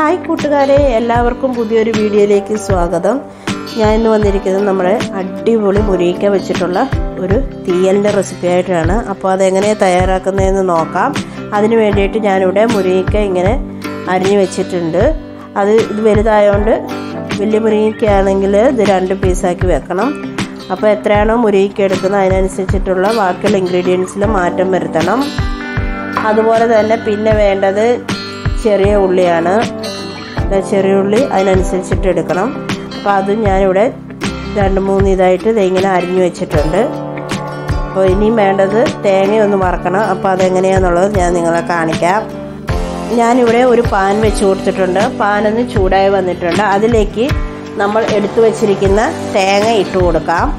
hi കൂട്ടുകാരെ എല്ലാവർക്കും പുതിയൊരു വീഡിയോയിലേക്ക് സ്വാഗതം ഞാൻ ഇന്ന് വന്നിരിക്കുന്നത് നമ്മുടെ അടിപൊളി മുരിക്ക വെച്ചിട്ടുള്ള ഒരു തീയലിൻ്റെ റെസിപ്പി ആയിട്ടാണ് അപ്പോൾ അതെങ്ങനെയാണ് തയ്യാറാക്കുന്നതെന്ന് നോക്കാം അതിന് വേണ്ടിയിട്ട് ഞാനിവിടെ മുരിക്ക ഇങ്ങനെ അരിഞ്ഞു വെച്ചിട്ടുണ്ട് അത് ഇത് വലുതായതുകൊണ്ട് വലിയ മുരിങ്ങയ്ക്കാണെങ്കിൽ ഇത് രണ്ട് പീസാക്കി വെക്കണം അപ്പോൾ എത്രയാണോ മുരിക്ക എടുക്കുന്നത് അതിനനുസരിച്ചിട്ടുള്ള ബാക്കിയുള്ള ഇൻഗ്രീഡിയൻസിൽ മാറ്റം വരുത്തണം അതുപോലെ തന്നെ പിന്നെ വേണ്ടത് ചെറിയ ഉള്ളിയാണ് ചെറിയ ഉള്ളി അതിനനുസരിച്ചിട്ട് എടുക്കണം അപ്പോൾ അത് ഞാനിവിടെ രണ്ട് മൂന്ന് ഇതായിട്ട് ഇതിങ്ങനെ അരിഞ്ഞു വെച്ചിട്ടുണ്ട് അപ്പോൾ ഇനിയും വേണ്ടത് തേങ്ങയൊന്ന് വറക്കണം അപ്പോൾ അതെങ്ങനെയാണെന്നുള്ളത് ഞാൻ നിങ്ങളെ കാണിക്കാം ഞാനിവിടെ ഒരു പാൻ വെച്ച് കൊടുത്തിട്ടുണ്ട് പാനൊന്ന് ചൂടായി വന്നിട്ടുണ്ട് അതിലേക്ക് നമ്മൾ എടുത്തു വച്ചിരിക്കുന്ന തേങ്ങ ഇട്ട് കൊടുക്കാം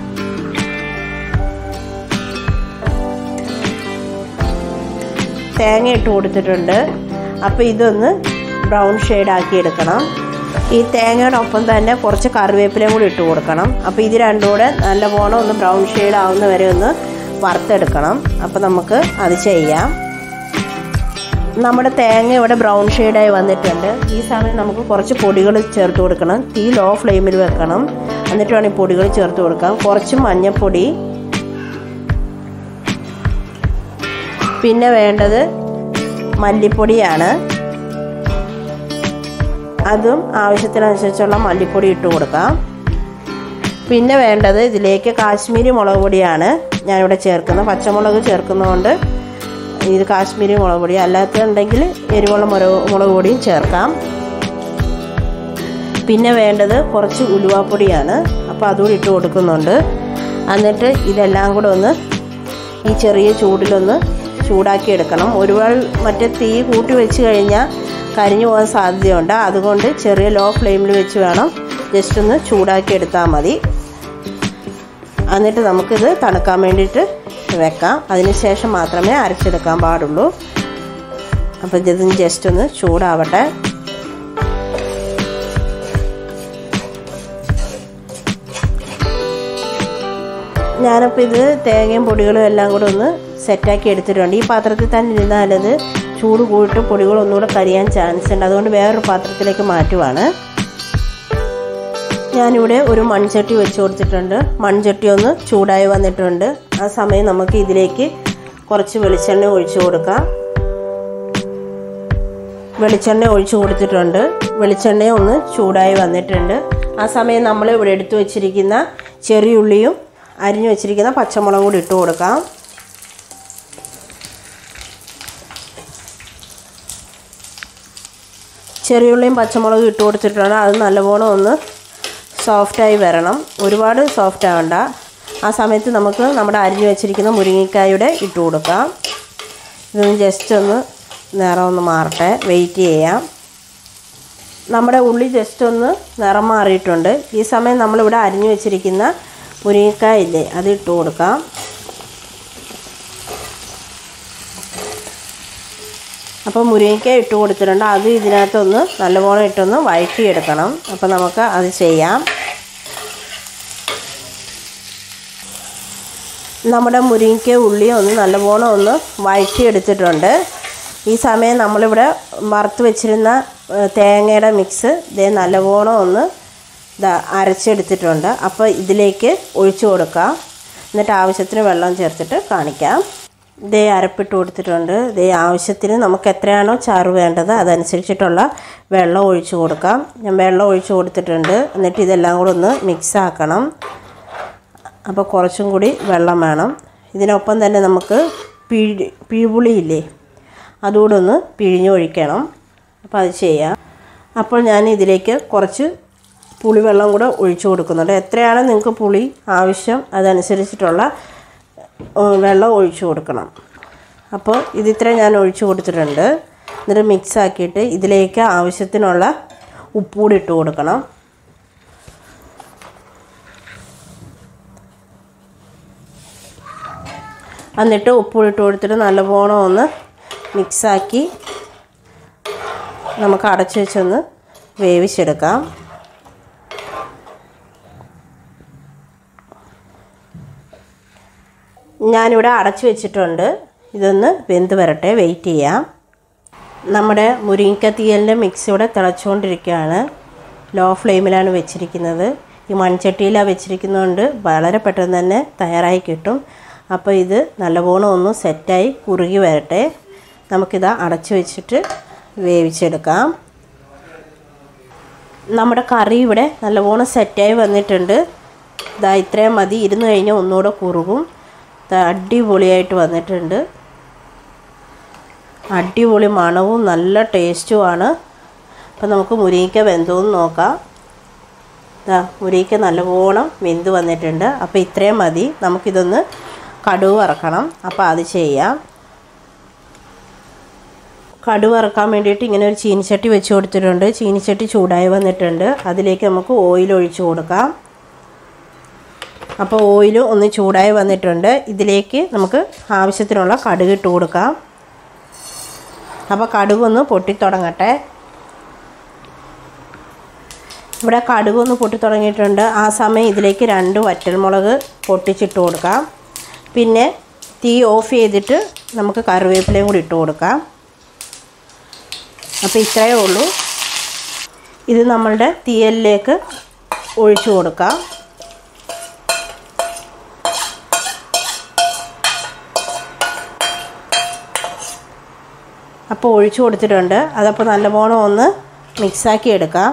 തേങ്ങ ഇട്ട് കൊടുത്തിട്ടുണ്ട് അപ്പോൾ ഇതൊന്ന് ബ്രൗൺ ഷെയ്ഡാക്കി എടുക്കണം ഈ തേങ്ങയുടെ ഒപ്പം തന്നെ കുറച്ച് കറിവേപ്പിലയും കൂടി ഇട്ട് കൊടുക്കണം അപ്പോൾ ഇത് രണ്ടും കൂടെ നല്ലപോലെ ഒന്ന് ബ്രൗൺ ഷെയ്ഡ് ആവുന്ന വരെ ഒന്ന് വറുത്തെടുക്കണം അപ്പോൾ നമുക്ക് അത് ചെയ്യാം നമ്മുടെ തേങ്ങ ഇവിടെ ബ്രൗൺ ഷെയ്ഡായി വന്നിട്ടുണ്ട് ഈ സമയം നമുക്ക് കുറച്ച് പൊടികൾ ചേർത്ത് കൊടുക്കണം തീ ലോ ഫ്ലെയിമിൽ വെക്കണം എന്നിട്ട് വേണം ഈ പൊടികൾ ചേർത്ത് കൊടുക്കാം കുറച്ച് മഞ്ഞൾപ്പൊടി പിന്നെ വേണ്ടത് മല്ലിപ്പൊടിയാണ് അതും ആവശ്യത്തിനനുസരിച്ചുള്ള മല്ലിപ്പൊടി ഇട്ട് കൊടുക്കാം പിന്നെ വേണ്ടത് ഇതിലേക്ക് കാശ്മീരി മുളക് പൊടിയാണ് ഞാനിവിടെ ചേർക്കുന്നത് പച്ചമുളക് ചേർക്കുന്നതുകൊണ്ട് ഇത് കാശ്മീരി മുളക് പൊടി അല്ലാത്തുണ്ടെങ്കിൽ എരിവുള്ള മുളക് മുളക് പൊടിയും ചേർക്കാം പിന്നെ വേണ്ടത് കുറച്ച് ഉലുവാപ്പൊടിയാണ് അപ്പോൾ അതുകൂടി ഇട്ട് കൊടുക്കുന്നുണ്ട് എന്നിട്ട് ഇതെല്ലാം കൂടെ ഒന്ന് ഈ ചെറിയ ചൂടിലൊന്ന് ചൂടാക്കി എടുക്കണം ഒരുപാട് മറ്റേ തീ കൂട്ടി വെച്ച് കഴിഞ്ഞാൽ കരിഞ്ഞു പോകാൻ സാധ്യതയുണ്ട് അതുകൊണ്ട് ചെറിയ ലോ ഫ്ലെയിമിൽ വെച്ച് വേണം ജസ്റ്റ് ഒന്ന് ചൂടാക്കി എടുത്താൽ മതി എന്നിട്ട് നമുക്കിത് തണുക്കാൻ വേണ്ടിയിട്ട് വെക്കാം അതിന് ശേഷം മാത്രമേ അരച്ചെടുക്കാൻ പാടുള്ളൂ അപ്പോൾ ഇത് ജസ്റ്റ് ഒന്ന് ചൂടാവട്ടെ ഞാനപ്പോൾ ഇത് തേങ്ങയും പൊടികളും എല്ലാം കൂടെ ഒന്ന് സെറ്റാക്കി എടുത്തിട്ടുണ്ട് ഈ പാത്രത്തിൽ തന്നെ ഇരുന്നാലത് ചൂട് കൂടിയിട്ട് പൊടികൾ ഒന്നുകൂടെ കരിയാൻ ചാൻസ് ഉണ്ട് അതുകൊണ്ട് വേറൊരു പാത്രത്തിലേക്ക് മാറ്റുവാണ് ഞാനിവിടെ ഒരു മൺചട്ടി വെച്ച് കൊടുത്തിട്ടുണ്ട് മൺചട്ടി ഒന്ന് ചൂടായി വന്നിട്ടുണ്ട് ആ സമയം നമുക്ക് ഇതിലേക്ക് കുറച്ച് വെളിച്ചെണ്ണ ഒഴിച്ചു കൊടുക്കാം വെളിച്ചെണ്ണ ഒഴിച്ചു കൊടുത്തിട്ടുണ്ട് വെളിച്ചെണ്ണ ഒന്ന് ചൂടായി വന്നിട്ടുണ്ട് ആ സമയം നമ്മൾ ഇവിടെ എടുത്തു വെച്ചിരിക്കുന്ന ചെറിയുള്ളിയും അരിഞ്ഞു വെച്ചിരിക്കുന്ന പച്ചമുളകും കൂടി ഇട്ട് കൊടുക്കാം ചെറിയുള്ളിയും പച്ചമുളകും ഇട്ട് കൊടുത്തിട്ടുണ്ട് അത് നല്ലപോലെ ഒന്ന് സോഫ്റ്റായി വരണം ഒരുപാട് സോഫ്റ്റ് ആവണ്ട ആ സമയത്ത് നമുക്ക് നമ്മുടെ അരിഞ്ഞു വെച്ചിരിക്കുന്ന മുരിങ്ങക്കായുടെ ഇട്ട് കൊടുക്കാം ഇതൊന്ന് ജസ്റ്റ് ഒന്ന് നിറം ഒന്ന് മാറട്ടെ വെയിറ്റ് ചെയ്യാം നമ്മുടെ ഉള്ളി ജസ്റ്റ് ഒന്ന് നിറം മാറിയിട്ടുണ്ട് ഈ സമയം നമ്മളിവിടെ അരിഞ്ഞു വെച്ചിരിക്കുന്ന മുരിങ്ങക്കായ ഇല്ലേ അത് ഇട്ട് കൊടുക്കാം അപ്പോൾ മുരിങ്ങയ്ക്ക ഇട്ട് കൊടുത്തിട്ടുണ്ട് അത് ഇതിനകത്തൊന്ന് നല്ലപോലെ ഇട്ടൊന്ന് വഴറ്റിയെടുക്കണം അപ്പോൾ നമുക്ക് അത് ചെയ്യാം നമ്മുടെ മുരിങ്ങയ്ക്ക ഉള്ളി ഒന്ന് നല്ലപോലെ ഒന്ന് വഴറ്റിയെടുത്തിട്ടുണ്ട് ഈ സമയം നമ്മളിവിടെ വറുത്ത് വെച്ചിരുന്ന തേങ്ങയുടെ മിക്സ് ഇതേ നല്ലപോലെ ഒന്ന് ഇതാ അരച്ചെടുത്തിട്ടുണ്ട് അപ്പോൾ ഇതിലേക്ക് ഒഴിച്ചു കൊടുക്കാം എന്നിട്ട് ആവശ്യത്തിന് വെള്ളം ചേർത്തിട്ട് കാണിക്കാം ഇതേ അരപ്പിട്ട് കൊടുത്തിട്ടുണ്ട് ഇതേ ആവശ്യത്തിന് നമുക്ക് എത്രയാണോ ചാറ് വേണ്ടത് അതനുസരിച്ചിട്ടുള്ള വെള്ളം ഒഴിച്ചു കൊടുക്കാം ഞാൻ വെള്ളം ഒഴിച്ചു കൊടുത്തിട്ടുണ്ട് എന്നിട്ട് ഇതെല്ലാം കൂടെ ഒന്ന് മിക്സ് ആക്കണം അപ്പോൾ കുറച്ചും കൂടി വെള്ളം വേണം ഇതിനൊപ്പം തന്നെ നമുക്ക് പിഴി പിഴുപുളിയില്ലേ അതുകൂടെ ഒന്ന് പിഴിഞ്ഞൊഴിക്കണം അപ്പോൾ അത് ചെയ്യാം അപ്പോൾ ഞാൻ ഇതിലേക്ക് കുറച്ച് പുളിവെള്ളം കൂടെ ഒഴിച്ചു കൊടുക്കുന്നുണ്ട് എത്രയാണ് നിങ്ങൾക്ക് പുളി ആവശ്യം അതനുസരിച്ചിട്ടുള്ള വെള്ളം ഒഴിച്ചു കൊടുക്കണം അപ്പോൾ ഇതിത്ര ഞാൻ ഒഴിച്ചു കൊടുത്തിട്ടുണ്ട് എന്നിട്ട് മിക്സ് ആക്കിയിട്ട് ഇതിലേക്ക് ആവശ്യത്തിനുള്ള ഉപ്പൂടി ഇട്ട് കൊടുക്കണം എന്നിട്ട് ഉപ്പിട്ട് കൊടുത്തിട്ട് നല്ലപോലെ ഒന്ന് മിക്സാക്കി നമുക്ക് അടച്ചു വെച്ചൊന്ന് വേവിച്ചെടുക്കാം ഞാനിവിടെ അടച്ചു വെച്ചിട്ടുണ്ട് ഇതൊന്ന് വെന്ത് വരട്ടെ വെയിറ്റ് ചെയ്യാം നമ്മുടെ മുരിങ്ങക്ക തീയലിൻ്റെ മിക്സ് ഇവിടെ തിളച്ചുകൊണ്ടിരിക്കുകയാണ് ലോ ഫ്ലെയിമിലാണ് വെച്ചിരിക്കുന്നത് ഈ മൺചട്ടിയിലാണ് വെച്ചിരിക്കുന്നതുകൊണ്ട് വളരെ പെട്ടെന്ന് തന്നെ തയ്യാറായി കിട്ടും അപ്പോൾ ഇത് നല്ലവണ്ണം ഒന്ന് സെറ്റായി കുറുകി വരട്ടെ നമുക്കിത് അടച്ചു വെച്ചിട്ട് വേവിച്ചെടുക്കാം നമ്മുടെ കറി ഇവിടെ നല്ലവണ്ണം സെറ്റായി വന്നിട്ടുണ്ട് ഇതാ ഇത്രയും മതി ഇരുന്ന് കഴിഞ്ഞാൽ ഒന്നുകൂടെ കുറുകും ഇതാ അടിപൊളിയായിട്ട് വന്നിട്ടുണ്ട് അടിപൊളി മണവും നല്ല ടേസ്റ്റുമാണ് അപ്പം നമുക്ക് മുരിങ്ങയ്ക്ക വെന്തോന്ന് നോക്കാം ഇതാ മുരിങ്ങയ്ക്ക നല്ലവണ്ണം വെന്ത് വന്നിട്ടുണ്ട് അപ്പോൾ ഇത്രയും മതി നമുക്കിതൊന്ന് കടുവ് വറക്കണം അപ്പോൾ അത് ചെയ്യാം കടുവ് വറക്കാൻ വേണ്ടിയിട്ട് ഇങ്ങനെ ഒരു ചീനിച്ചട്ടി വെച്ച് കൊടുത്തിട്ടുണ്ട് ചീനിച്ചട്ടി ചൂടായി വന്നിട്ടുണ്ട് അതിലേക്ക് നമുക്ക് ഓയിൽ ഒഴിച്ചു കൊടുക്കാം അപ്പോൾ ഓയിൽ ഒന്ന് ചൂടായി വന്നിട്ടുണ്ട് ഇതിലേക്ക് നമുക്ക് ആവശ്യത്തിനുള്ള കടുക് ഇട്ട് കൊടുക്കാം അപ്പോൾ കടുക് ഒന്ന് പൊട്ടിത്തുടങ്ങട്ടെ ഇവിടെ കടുക് ഒന്ന് പൊട്ടിത്തുടങ്ങിയിട്ടുണ്ട് ആ സമയം ഇതിലേക്ക് രണ്ട് വറ്റൽമുളക് പൊട്ടിച്ചിട്ട് കൊടുക്കാം പിന്നെ തീ ഓഫ് ചെയ്തിട്ട് നമുക്ക് കറിവേപ്പിലയും കൂടി ഇട്ട് കൊടുക്കാം അപ്പോൾ ഇത്രയേ ഉള്ളൂ ഇത് നമ്മളുടെ തീയലിലേക്ക് ഒഴിച്ചു കൊടുക്കാം അപ്പോൾ ഒഴിച്ചു കൊടുത്തിട്ടുണ്ട് അതപ്പോൾ നല്ലവണ്ണം ഒന്ന് മിക്സാക്കി എടുക്കാം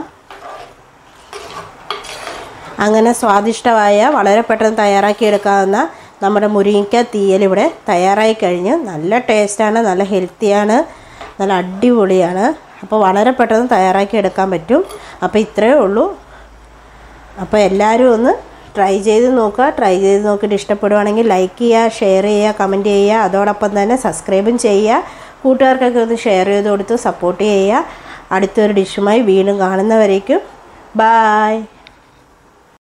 അങ്ങനെ സ്വാദിഷ്ടമായ വളരെ പെട്ടെന്ന് തയ്യാറാക്കി എടുക്കാവുന്ന നമ്മുടെ മുരിങ്ങയ്ക്ക തീയൽ ഇവിടെ തയ്യാറായി കഴിഞ്ഞ് നല്ല ടേസ്റ്റാണ് നല്ല ഹെൽത്തിയാണ് നല്ല അടിപൊളിയാണ് അപ്പോൾ വളരെ പെട്ടെന്ന് തയ്യാറാക്കി എടുക്കാൻ പറ്റും അപ്പോൾ ഇത്രയേ ഉള്ളൂ അപ്പോൾ എല്ലാവരും ഒന്ന് ട്രൈ ചെയ്ത് നോക്കുക ട്രൈ ചെയ്ത് നോക്കിയിട്ട് ഇഷ്ടപ്പെടുവാണെങ്കിൽ ലൈക്ക് ചെയ്യുക ഷെയർ ചെയ്യുക കമൻറ്റ് ചെയ്യുക അതോടൊപ്പം തന്നെ സബ്സ്ക്രൈബും ചെയ്യുക കൂട്ടുകാർക്കൊക്കെ ഒന്ന് ഷെയർ ചെയ്ത് കൊടുത്ത് സപ്പോർട്ട് ചെയ്യുക അടുത്തൊരു ഡിഷുമായി വീണ്ടും കാണുന്നവരേക്കും ബായ്